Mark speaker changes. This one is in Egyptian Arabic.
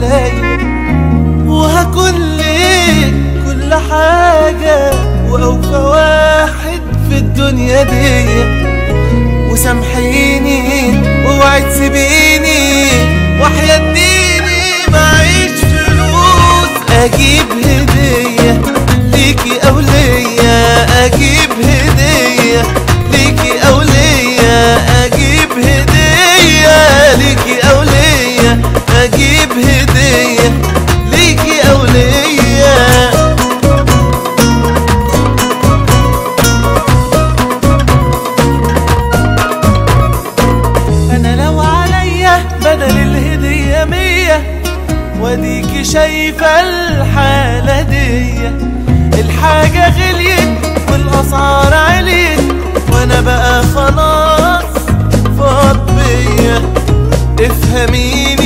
Speaker 1: عليا وهكون ليك كل حاجة وأوفى واحد في الدنيا دي وسامحيني واوعي تسيبيني وحياة ديني معيش فلوس اجيب هدية ليكي او ليا اجيب هدية ليكي او ليا اجيب هدية ليكي او ليا اجيب هدية ليكي او ليا انا لو عليا بدل الهدية مية واديكي شايفة الحالة دي الحاجة غليت والاسعار عليت وانا بقى خلاص فاض بيا افهميني